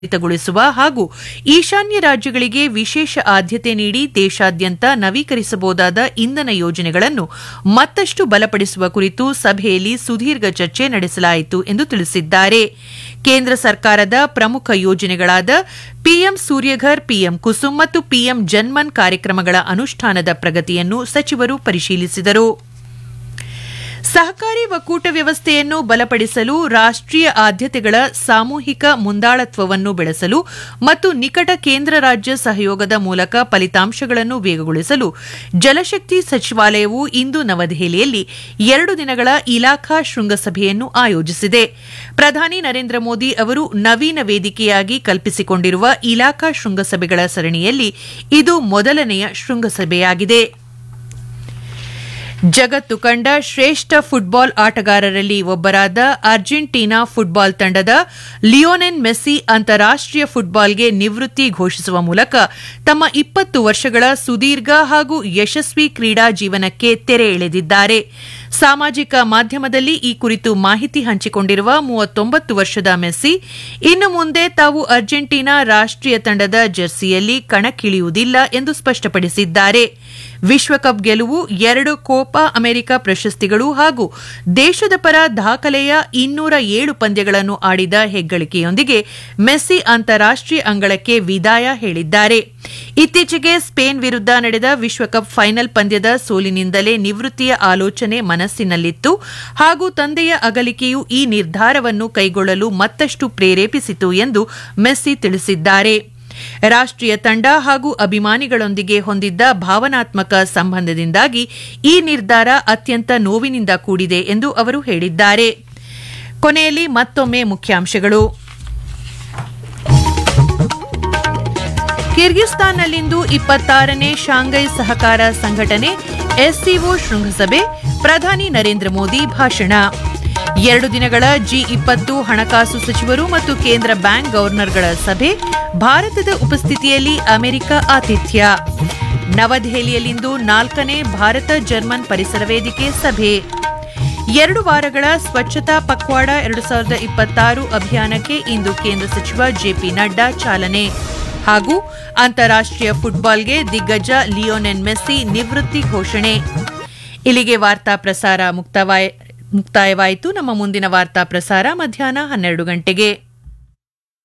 ತ್ವರಿತಗೊಳಿಸುವ ಹಾಗೂ ಈಶಾನ್ಯ ರಾಜ್ಯಗಳಿಗೆ ವಿಶೇಷ ಆದ್ಯತೆ ನೀಡಿ ದೇಶಾದ್ಯಂತ ನವೀಕರಿಸಬಹುದಾದ ಇಂಧನ ಯೋಜನೆಗಳನ್ನು ಮತ್ತಷ್ಟು ಬಲಪಡಿಸುವ ಕುರಿತು ಸಭೆಯಲ್ಲಿ ಸುದೀರ್ಘ ಚರ್ಚೆ ನಡೆಸಲಾಯಿತು ಎಂದು ತಿಳಿಸಿದ್ದಾರೆ ಕೇಂದ್ರ ಸರ್ಕಾರದ ಪ್ರಮುಖ ಯೋಜನೆಗಳಾದ ಪಿಎಂ ಸೂರ್ಯಘರ್ ಪಿಎಂ ಕುಸುಮ್ ಮತ್ತು ಪಿಎಂ ಜನ್ಮನ್ ಕಾರ್ಯಕ್ರಮಗಳ ಅನುಷ್ಠಾನದ ಪ್ರಗತಿಯನ್ನು ಸಚಿವರು ಪರಿಶೀಲಿಸಿದರು ಸಹಕಾರಿ ಒಕ್ಕೂಟ ವ್ಯವಸ್ಥೆಯನ್ನು ಬಲಪಡಿಸಲು ರಾಷ್ಟೀಯ ಆದ್ಯತೆಗಳ ಸಾಮೂಹಿಕ ಮುಂದಾಳತ್ವವನ್ನು ಬೆಳೆಸಲು ಮತ್ತು ನಿಕಟ ಕೇಂದ್ರ ರಾಜ್ಯ ಸಹಯೋಗದ ಮೂಲಕ ಫಲಿತಾಂಶಗಳನ್ನು ವೇಗಗೊಳಿಸಲು ಜಲಶಕ್ತಿ ಸಚಿವಾಲಯವು ಇಂದು ನವದೆಹಲಿಯಲ್ಲಿ ಎರಡು ದಿನಗಳ ಇಲಾಖಾ ಶೃಂಗಸಭೆಯನ್ನು ಆಯೋಜಿಸಿದೆ ಪ್ರಧಾನಿ ನರೇಂದ್ರ ಮೋದಿ ಅವರು ನವೀನ ವೇದಿಕೆಯಾಗಿ ಕಲ್ಪಿಸಿಕೊಂಡಿರುವ ಇಲಾಖಾ ಶೃಂಗಸಭೆಗಳ ಸರಣಿಯಲ್ಲಿ ಇದು ಮೊದಲನೆಯ ಶೃಂಗಸಭೆಯಾಗಿದೆ ಜಗತ್ತು ಕಂಡ ಶ್ರೇಷ್ಠ ಫುಟ್ಬಾಲ್ ಆಟಗಾರರಲ್ಲಿ ಒಬ್ಬರಾದ ಅರ್ಜೆಂಟೀನಾ ಫುಟ್ಬಾಲ್ ತಂಡದ ಲಿಯೋನೆನ್ ಮೆಸ್ಸಿ ಅಂತಾರಾಷ್ಟೀಯ ಫುಟ್ಬಾಲ್ಗೆ ನಿವೃತ್ತಿ ಘೋಷಿಸುವ ಮೂಲಕ ತಮ್ಮ ಇಪ್ಪತ್ತು ವರ್ಷಗಳ ಸುದೀರ್ಘ ಹಾಗೂ ಯಶಸ್ವಿ ಕ್ರೀಡಾ ಜೀವನಕ್ಕೆ ತೆರೆ ಎಳೆದಿದ್ದಾರೆ ಸಾಮಾಜಿಕ ಮಾಧ್ಯಮದಲ್ಲಿ ಈ ಕುರಿತು ಮಾಹಿತಿ ಹಂಚಿಕೊಂಡಿರುವ ಮೂವತ್ತೊಂಬತ್ತು ವರ್ಷದ ಮೆಸ್ಸಿ ಇನ್ನು ಮುಂದೆ ತಾವು ಅರ್ಜೆಂಟೀನಾ ರಾಷ್ಟೀಯ ತಂಡದ ಜೆರ್ಸಿಯಲ್ಲಿ ಕಣಕ್ಕಿಳಿಯುವುದಿಲ್ಲ ಎಂದು ಸ್ಪಷ್ಟಪಡಿಸಿದ್ದಾರೆ ವಿಶ್ವಕಪ್ ಗೆಲುವು ಎರಡು ಕೋಪಾ ಅಮೆರಿಕ ಪ್ರಶಸ್ತಿಗಳು ಹಾಗೂ ದೇಶದ ಪರ ದಾಖಲೆಯ ಇನ್ನೂರ ಏಳು ಪಂದ್ಯಗಳನ್ನು ಆಡಿದ ಹೆಗ್ಗಳಿಕೆಯೊಂದಿಗೆ ಮೆಸ್ಸಿ ಅಂತಾರಾಷ್ಟೀಯ ಅಂಗಳಕ್ಕೆ ವಿದಾಯ ಹೇಳಿದ್ದಾರೆ ಇತ್ತೀಚೆಗೆ ಸ್ಪೇನ್ ವಿರುದ್ಧ ನಡೆದ ವಿಶ್ವಕಪ್ ಫೈನಲ್ ಪಂದ್ಯದ ಸೋಲಿನಿಂದಲೇ ನಿವೃತ್ತಿಯ ಆಲೋಚನೆ ಮನಸ್ಸಿನಲ್ಲಿತ್ತು ಹಾಗೂ ತಂದೆಯ ಅಗಲಿಕೆಯು ಈ ನಿರ್ಧಾರವನ್ನು ಕೈಗೊಳ್ಳಲು ಮತ್ತಷ್ಟು ಪ್ರೇರೇಪಿಸಿತು ಎಂದು ಮೆಸ್ಸಿ ತಿಳಿಸಿದ್ದಾರೆ ರಾಷ್ಟೀಯ ತಂಡ ಹಾಗೂ ಅಭಿಮಾನಿಗಳೊಂದಿಗೆ ಹೊಂದಿದ್ದ ಭಾವನಾತ್ಮಕ ಸಂಬಂಧದಿಂದಾಗಿ ಈ ನಿರ್ಧಾರ ಅತ್ಯಂತ ನೋವಿನಿಂದ ಕೂಡಿದೆ ಎಂದು ಅವರು ಹೇಳಿದ್ದಾರೆ ಕೊನೆಯಲ್ಲಿ ಮತ್ತೊಮ್ಮೆ ಮುಖ್ಯಾಂಶಗಳು ಕಿರ್ಗಿಸ್ತಾನ್ನಲ್ಲಿಂದು ಇಪ್ಪತ್ತಾರನೇ ಶಾಂಘೈ ಸಹಕಾರ ಸಂಘಟನೆ ಎಸ್ಸಿಒ ಶೃಂಗಸಭೆ ಪ್ರಧಾನಿ ನರೇಂದ್ರ ಮೋದಿ ಭಾಷಣ ಎರಡು ದಿನಗಳ ಜಿ ಇಪ್ಪತ್ತು ಹಣಕಾಸು ಸಚಿವರು ಮತ್ತು ಕೇಂದ್ರ ಬ್ಯಾಂಕ್ ಗವರ್ನರ್ಗಳ ಸಭೆ ಭಾರತದ ಉಪಸ್ಥಿತಿಯಲ್ಲಿ ಅಮೆರಿಕ ಆತಿಥ್ಯ ನವದೆಹಲಿಯಲ್ಲಿಂದು ನಾಲ್ಕನೇ ಭಾರತ ಜರ್ಮನ್ ಪರಿಸರ ವೇದಿಕೆ ಸಭೆ ಎರಡು ವಾರಗಳ ಸ್ವಚ್ಛತಾ ಪಕ್ವಾಡ ಎರಡು ಸಾವಿರದ ಇಪ್ಪತ್ತಾರು ಅಭಿಯಾನಕ್ಕೆ ಇಂದು ಕೇಂದ್ರ ಸಚಿವ ಜೆಪಿ ನಡ್ಡಾ ಚಾಲನೆ ಹಾಗೂ ಅಂತಾರಾಷ್ಟೀಯ ಫುಟ್ಬಾಲ್ಗೆ ದಿಗ್ಗಜ ಲಿಯೋನೆನ್ ಮೆಸ್ಸಿ ನಿವೃತ್ತಿ ಘೋಷಣೆ ಇಲ್ಲಿಗೆ ವಾರ್ತಾ ಪ್ರಸಾರ ಮುಕ್ತಾಯವಾಯಿತು ನಮ್ಮ ಮುಂದಿನ ವಾರ್ತಾ ಪ್ರಸಾರ ಮಧ್ಯಾಹ್ನ ಹನ್ನೆರಡು ಗಂಟೆಗೆ